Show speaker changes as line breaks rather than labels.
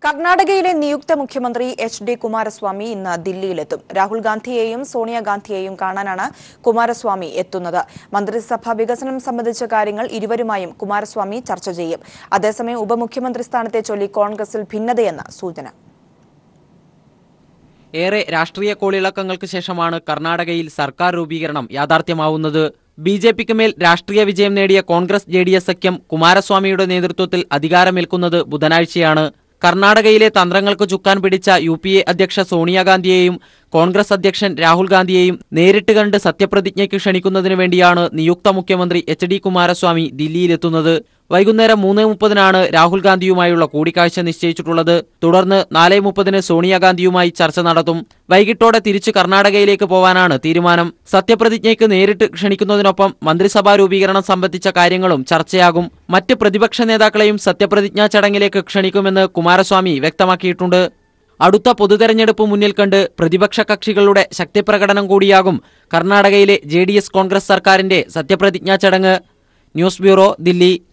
കർണാടകയിലെ നിയുക്ത മുഖ്യമന്ത്രി എച്ച് ഡി കുമാരസ്വാമി ഇന്ന് ദില്ലിയിലെത്തും രാഹുൽ ഗാന്ധിയെയും സോണിയാഗാന്ധിയെയും കാണാനാണ് കുമാരസ്വാമി എത്തുന്നത് മന്ത്രിസഭാ വികസനം സംബന്ധിച്ച കാര്യങ്ങൾ ഇരുവരുമായും കുമാരസ്വാമി ചർച്ച ചെയ്യും അതേസമയം ഉപമുഖ്യമന്ത്രി സ്ഥാനത്തെ ചൊല്ലി കോൺഗ്രസിൽ ഭിന്നതയെന്ന് സൂചന
ഏറെ രാഷ്ട്രീയ കോളിളക്കങ്ങൾക്ക് ശേഷമാണ് കർണാടകയിൽ സർക്കാർ രൂപീകരണം യാഥാർത്ഥ്യമാവുന്നത് ബി ജെ പിക്ക് മേൽ രാഷ്ട്രീയ വിജയം നേടിയ കോൺഗ്രസ് ജെ ഡി എസ് സഖ്യം കുമാരസ്വാമിയുടെ നേതൃത്വത്തിൽ അധികാരമേൽക്കുന്നത് ബുധനാഴ്ചയാണ് കർണാടകയിലെ തന്ത്രങ്ങൾക്ക് ചുക്കാൻ പിടിച്ച യു പി എ അധ്യക്ഷ സോണിയാഗാന്ധിയെയും കോൺഗ്രസ് അധ്യക്ഷൻ രാഹുൽ ഗാന്ധിയെയും നേരിട്ട് കണ്ട് സത്യപ്രതിജ്ഞയ്ക്ക് ക്ഷണിക്കുന്നതിനു വേണ്ടിയാണ് നിയുക്ത മുഖ്യമന്ത്രി എച്ച് ഡി കുമാരസ്വാമി ദില്ലിയിലെത്തുന്നത് വൈകുന്നേരം മൂന്ന് മുപ്പതിനാണ് രാഹുൽ ഗാന്ധിയുമായുള്ള കൂടിക്കാഴ്ച നിശ്ചയിച്ചിട്ടുള്ളത് തുടർന്ന് നാല് മുപ്പതിന് സോണിയാഗാന്ധിയുമായി ചർച്ച നടത്തും വൈകിട്ടോടെ തിരിച്ച് കർണാടകയിലേക്ക് പോവാനാണ് തീരുമാനം സത്യപ്രതിജ്ഞയ്ക്ക് നേരിട്ട് ക്ഷണിക്കുന്നതിനൊപ്പം മന്ത്രിസഭാ രൂപീകരണം സംബന്ധിച്ച കാര്യങ്ങളും ചർച്ചയാകും മറ്റ് പ്രതിപക്ഷ നേതാക്കളെയും സത്യപ്രതിജ്ഞാ ചടങ്ങിലേക്ക് ക്ഷണിക്കുമെന്ന് കുമാരസ്വാമി വ്യക്തമാക്കിയിട്ടുണ്ട് അടുത്ത പൊതുതെരഞ്ഞെടുപ്പ് മുന്നിൽ കണ്ട് പ്രതിപക്ഷ കക്ഷികളുടെ ശക്തിപ്രകടനം കൂടിയാകും കർണാടകയിലെ ജെ കോൺഗ്രസ് സർക്കാരിന്റെ സത്യപ്രതിജ്ഞാ ചടങ്ങ് ന്യൂസ് ബ്യൂറോ ദില്ലി